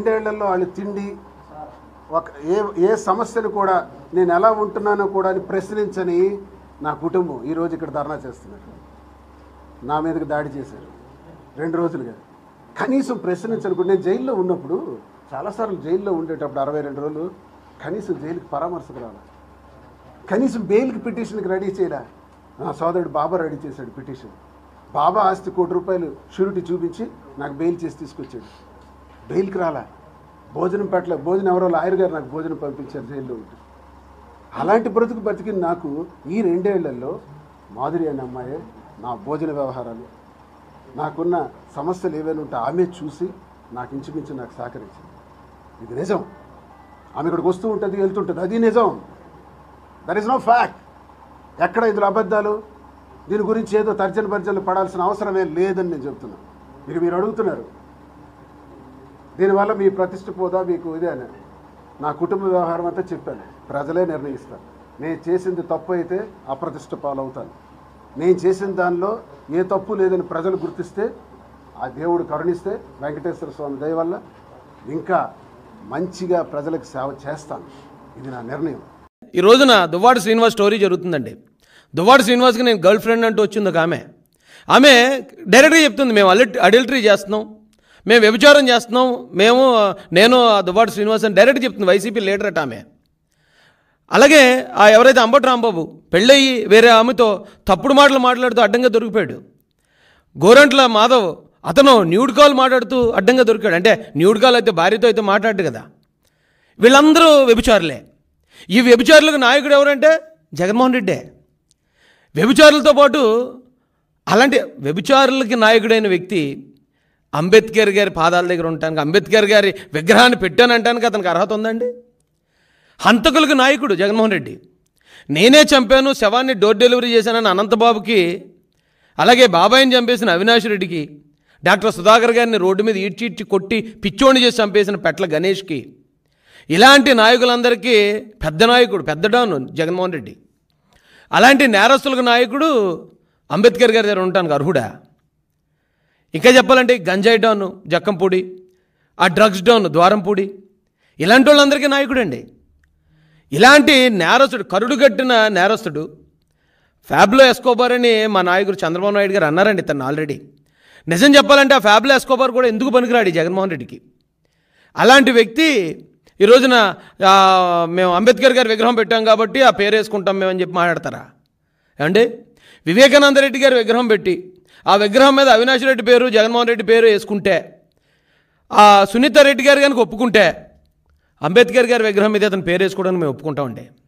రెండేళ్లలో వాళ్ళు తిండి ఒక ఏ ఏ సమస్యను కూడా నేను ఎలా ఉంటున్నానో కూడా అని ప్రశ్నించని నా కుటుంబం ఈరోజు ఇక్కడ ధర్నా చేస్తున్నారు నా మీదకి దాడి చేశారు రెండు రోజులుగా కనీసం ప్రశ్నించనుకుంటే నేను జైల్లో ఉన్నప్పుడు చాలాసార్లు జైల్లో ఉండేటప్పుడు అరవై రెండు రోజులు కనీసం జైలుకి పరామర్శకు రావాలి కనీసం బెయిల్కి పిటిషన్కి రెడీ చేయడా నా సోదరుడు బాబా రెడీ చేశాడు పిటిషన్ బాబా ఆస్తి కోటి రూపాయలు షూరిటీ చూపించి నాకు బెయిల్ చేసి తీసుకొచ్చాడు బెయిల్కి రాలా భోజనం పెట్టలే భోజనం ఎవరో లాయర్ గారు నాకు భోజనం పంపించారు జైల్లో ఉంటే అలాంటి బ్రతుకు బతికిన నాకు ఈ రెండేళ్లలో మాధురి అనే అమ్మాయి నా భోజన వ్యవహారాలు నాకున్న సమస్యలు ఏవైనా ఉంటే ఆమె చూసి నాకు ఇంచుమించు నాకు సహకరించింది ఇది నిజం ఆమె ఇక్కడికి వస్తూ ఉంటుంది వెళ్తుంటుంది అది నిజం దర్ ఇస్ నో ఫ్యాక్ట్ ఎక్కడ ఇందులో అబద్ధాలు దీని గురించి ఏదో తర్జన భర్జనలు పడాల్సిన అవసరమే లేదని నేను చెప్తున్నాను ఇక మీరు అడుగుతున్నారు దీనివల్ల మీ ప్రతిష్ట పోదా మీకు ఇదే అని నా కుటుంబ వ్యవహారం అంతా చెప్పాను ప్రజలే నిర్ణయిస్తారు నేను చేసింది తప్పు అయితే అప్రతిష్ట పాలవుతాను నేను చేసిన దానిలో ఏ తప్పు లేదని ప్రజలు గుర్తిస్తే ఆ దేవుడు కరుణిస్తే వెంకటేశ్వర స్వామి దయ వల్ల ఇంకా మంచిగా ప్రజలకు సేవ చేస్తాను ఇది నా నిర్ణయం ఈ రోజున దువ్వాడు శ్రీనివాస్ స్టోరీ జరుగుతుందండి దువ్వాడు శ్రీనివాస్కి నేను గర్ల్ ఫ్రెండ్ అంటూ వచ్చింది ఒక ఆమె ఆమె డైరెక్ట్గా చెప్తుంది మేము అలిట్ అడల్టరీ చేస్తున్నాం మేము వ్యభిచారం చేస్తున్నాం మేము నేను ఆ దువ్వాడు శ్రీనివాస్ అని డైరెక్ట్ చెప్తుంది వైసీపీ లీడర్ అట ఆమె అలాగే ఆ ఎవరైతే అంబటి రాంబాబు పెళ్ళయి వేరే ఆమెతో తప్పుడు మాటలు మాట్లాడుతూ అడ్డంగా దొరికిపోయాడు గోరంట్ల మాధవ్ అతను న్యూడ్ కాల్ మాట్లాడుతూ అడ్డంగా దొరికాడు అంటే న్యూడ్ కాల్ అయితే భార్యతో అయితే మాట్లాడు కదా వీళ్ళందరూ వ్యభిచారులే ఈ వ్యభిచారులకు నాయకుడు ఎవరంటే జగన్మోహన్ రెడ్డే వ్యభిచారులతో పాటు అలాంటి వ్యభిచారులకి నాయకుడైన వ్యక్తి అంబేద్కర్ గారి పాదాల దగ్గర ఉండటానికి అంబేద్కర్ గారి విగ్రహాన్ని పెట్టానంటానికి అతనికి అర్హత ఉందండి హంతకులకు నాయకుడు జగన్మోహన్ రెడ్డి నేనే చంపాను శవాన్ని డోర్ డెలివరీ చేశానని అనంతబాబుకి అలాగే బాబాయిని చంపేసిన అవినాష్ రెడ్డికి డాక్టర్ సుధాకర్ గారిని రోడ్డు మీద ఈడ్చి ఈడ్చి కొట్టి పిచ్చోని చేసి చంపేసిన పెట్ల గణేష్కి ఇలాంటి నాయకులందరికీ పెద్ద నాయకుడు పెద్ద డాను జగన్మోహన్ రెడ్డి అలాంటి నేరస్తులకు నాయకుడు అంబేద్కర్ గారి దగ్గర ఉండటానికి అర్హుడా ఇంకా చెప్పాలంటే ఈ గంజాయి డాను జక్కంపూడి ఆ డ్రగ్స్ డౌన్ ద్వారంపూడి ఇలాంటి వాళ్ళందరికీ నాయకుడండి ఇలాంటి నేరస్తుడు కరుడుగట్టిన నేరస్తుడు ఫ్యాబ్లో ఎస్కోబార్ అని మా నాయకుడు చంద్రబాబు నాయుడు గారు అన్నారండి తను ఆల్రెడీ నిజం చెప్పాలంటే ఆ ఫ్యాబ్లో ఎస్కోబార్ కూడా ఎందుకు పనికిరాడు ఈ జగన్మోహన్ రెడ్డికి అలాంటి వ్యక్తి ఈ రోజున ఆ, మేము అంబేద్కర్ గారి విగ్రహం పెట్టాం కాబట్టి ఆ పేరు వేసుకుంటాం మేమని చెప్పి మాట్లాడతారా ఏమండి వివేకానంద రెడ్డి గారి విగ్రహం పెట్టి ఆ విగ్రహం మీద అవినాష్ రెడ్డి పేరు జగన్మోహన్ రెడ్డి పేరు వేసుకుంటే ఆ సునీత రెడ్డి గారు కనుక ఒప్పుకుంటే అంబేద్కర్ గారి విగ్రహం మీద అతను పేరు వేసుకోవడానికి మేము ఒప్పుకుంటామండి